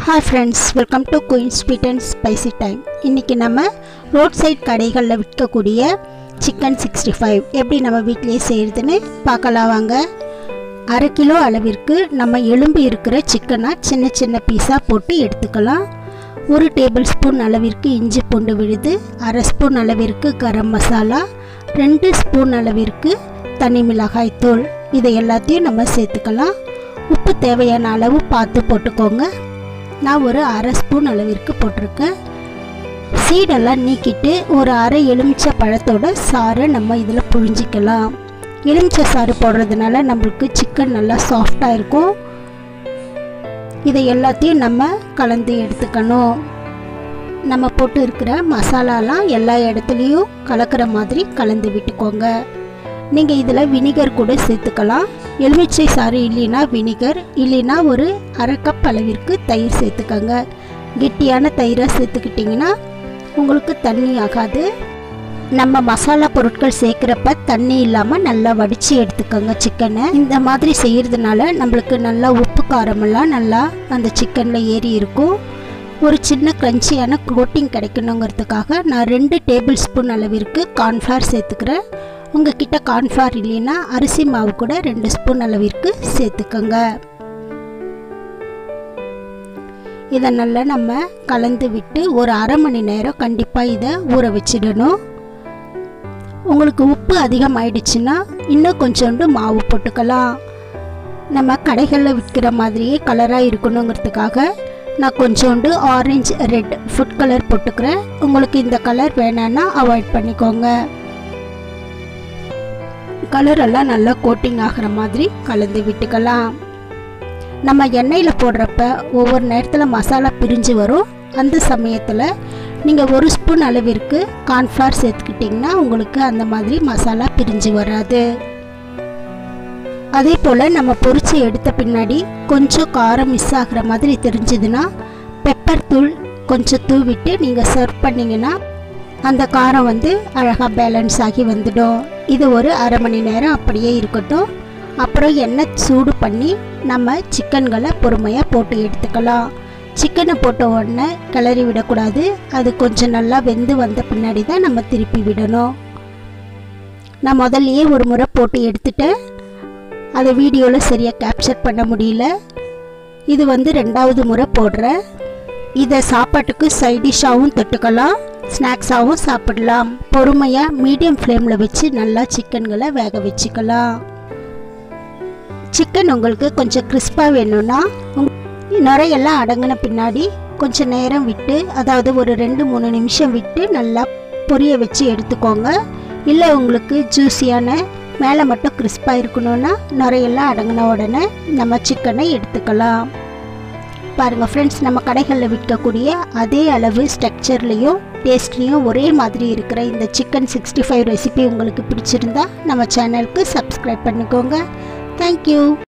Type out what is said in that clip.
hi friends welcome to queen sweet and spicy time இன்றைக்கி நம்ம road side கடைகளில் விற்கக்கூடிய சிக்கன் சிக்ஸ்டி ஃபைவ் எப்படி நம்ம வீட்டிலேயே செய்கிறதுன்னு பார்க்கலாம் வாங்க அரை கிலோ அளவிற்கு நம்ம எலும்பு இருக்கிற சிக்கனை சின்ன சின்ன பீஸாக போட்டு எடுத்துக்கலாம் ஒரு டேபிள் ஸ்பூன் அளவிற்கு இஞ்சி பூண்டு விழுது அரை ஸ்பூன் அளவிற்கு கரம் மசாலா ரெண்டு ஸ்பூன் அளவிற்கு தனி மிளகாய் தூள் இதை எல்லாத்தையும் நம்ம சேர்த்துக்கலாம் உப்பு தேவையான அளவு பார்த்து போட்டுக்கோங்க நான் ஒரு அரை ஸ்பூன் அளவிற்கு போட்டிருக்கேன் சீடெல்லாம் நீக்கிட்டு ஒரு அரை எலுமிச்சை பழத்தோட சாறை நம்ம இதில் புழிஞ்சிக்கலாம் எலுமிச்சை சாறு போடுறதுனால நம்மளுக்கு சிக்கன் நல்லா சாஃப்டாக இருக்கும் இதை எல்லாத்தையும் நம்ம கலந்து எடுத்துக்கணும் நம்ம போட்டு இருக்கிற மசாலாலாம் எல்லா இடத்துலையும் கலக்கிற மாதிரி கலந்து விட்டுக்கோங்க நீங்கள் இதில் வினிகர் கூட சேர்த்துக்கலாம் எலுமிச்சை சாறு இல்லைன்னா வினிகர் இல்லைன்னா ஒரு அரை கப் அளவிற்கு தயிர் சேர்த்துக்கோங்க கெட்டியான தயிராக சேர்த்துக்கிட்டிங்கன்னா உங்களுக்கு தண்ணி ஆகாது நம்ம மசாலா பொருட்கள் சேர்க்குறப்ப தண்ணி இல்லாமல் நல்லா வடித்து எடுத்துக்கோங்க சிக்கனை இந்த மாதிரி செய்கிறதுனால நம்மளுக்கு நல்லா உப்பு காரமெல்லாம் நல்லா அந்த சிக்கனில் ஏறி இருக்கும் ஒரு சின்ன க்ரன்ச்சியான கோட்டிங் கிடைக்கணுங்கிறதுக்காக நான் ரெண்டு டேபிள் ஸ்பூன் அளவிற்கு கார்ன்ஃப்ளவர் சேர்த்துக்கிறேன் உங்ககிட்ட கார்ன்ஃப்ளவர் இல்லைன்னா அரிசி மாவு கூட ரெண்டு ஸ்பூன் அளவிற்கு சேர்த்துக்கோங்க இதை நல்லா நம்ம கலந்து விட்டு ஒரு அரை மணி நேரம் கண்டிப்பாக இதை ஊற வச்சிடணும் உங்களுக்கு உப்பு அதிகமாயிடுச்சுன்னா இன்னும் கொஞ்சோண்டு மாவு போட்டுக்கலாம் நம்ம கடைகளில் விற்கிற மாதிரியே கலராக இருக்கணுங்கிறதுக்காக நான் கொஞ்சோண்டு ஆரஞ்சு ரெட் ஃபுட் கலர் போட்டுக்கிறேன் உங்களுக்கு இந்த கலர் வேணான்னா அவாய்ட் பண்ணிக்கோங்க கலர் எல்லாம் நல்லா கோட்டிங் ஆகிற மாதிரி கலந்து விட்டுக்கலாம் நம்ம எண்ணெயில் போடுறப்ப ஒவ்வொரு நேரத்தில் மசாலா பிரிஞ்சு வரும் அந்த சமயத்தில் நீங்கள் ஒரு ஸ்பூன் அளவிற்கு கார்ன்ஃப்ளவர் சேர்த்துக்கிட்டிங்கன்னா உங்களுக்கு அந்த மாதிரி மசாலா பிரிஞ்சு வராது அதே போல் நம்ம பொரிச்சு எடுத்த பின்னாடி கொஞ்சம் காரம் மிஸ் ஆகிற மாதிரி தெரிஞ்சதுன்னா பெப்பர் தூள் கொஞ்சம் தூவிட்டு நீங்கள் சர்வ் பண்ணிங்கன்னா அந்த காரம் வந்து அழகாக பேலன்ஸ் ஆகி வந்துடும் இது ஒரு அரை மணி நேரம் அப்படியே இருக்கட்டும் அப்புறம் எண்ணெய் சூடு பண்ணி நம்ம சிக்கன்களை பொறுமையாக போட்டு எடுத்துக்கலாம் சிக்கனை போட்ட உடனே கிளறி விடக்கூடாது அது கொஞ்சம் நல்லா வெந்து வந்த பின்னாடி தான் நம்ம திருப்பி விடணும் நான் முதல்லையே ஒரு முறை போட்டு எடுத்துட்டேன் அதை வீடியோவில் சரியாக கேப்சர் பண்ண முடியல இது வந்து ரெண்டாவது முறை போடுறேன் இதை சாப்பாட்டுக்கு சைடிஷாகவும் தொட்டுக்கலாம் ஸ்நாக்ஸாகவும் சாப்பிடலாம் பொறுமையாக மீடியம் ஃப்ளேமில் வச்சு நல்லா சிக்கன்களை வேக வச்சுக்கலாம் சிக்கன் உங்களுக்கு கொஞ்சம் கிறிஸ்பாக வேணும்னா நுரையெல்லாம் அடங்கின பின்னாடி கொஞ்சம் நேரம் விட்டு அதாவது ஒரு ரெண்டு மூணு நிமிஷம் விட்டு நல்லா பொரிய வச்சு எடுத்துக்கோங்க இல்லை உங்களுக்கு ஜூஸியான மேலே மட்டும் கிறிஸ்பாக இருக்கணும்னா நுரையெல்லாம் அடங்கின உடனே நம்ம சிக்கனை எடுத்துக்கலாம் பாருங்கள் ஃப்ரெண்ட்ஸ் நம்ம கடைகளில் விற்கக்கூடிய அதே அளவு ஸ்ட்ரக்சர்லேயும் டேஸ்ட்லேயும் ஒரே மாதிரி இருக்கிற இந்த சிக்கன் சிக்ஸ்டி ஃபைவ் ரெசிபி உங்களுக்கு பிடிச்சிருந்தா நம்ம சேனலுக்கு சப்ஸ்கிரைப் பண்ணிக்கோங்க தேங்க்யூ